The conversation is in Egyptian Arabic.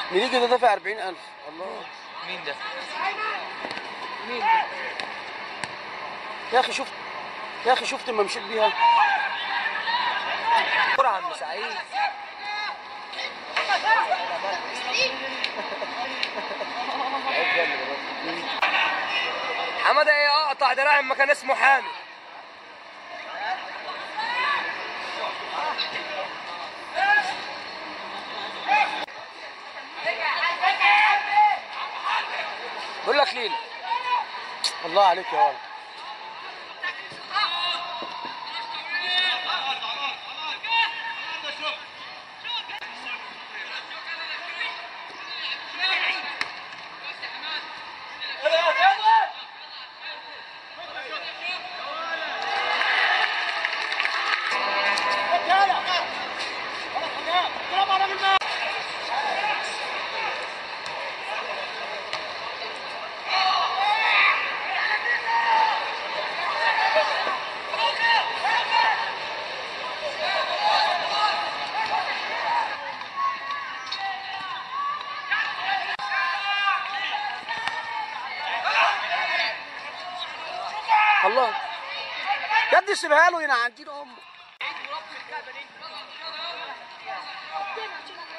مليجي ده دافع 40000 الله مين ده؟ مين ده؟ يا اخي شفت يا اخي شفت ما مشيت بيها كرة عم سعيد حماده ايه اقطع دراعي لما كان اسمه حامد بقول لك ليلى الله عليك يا ولد الله يا ابني سيبها له هنا عندنا امه ربنا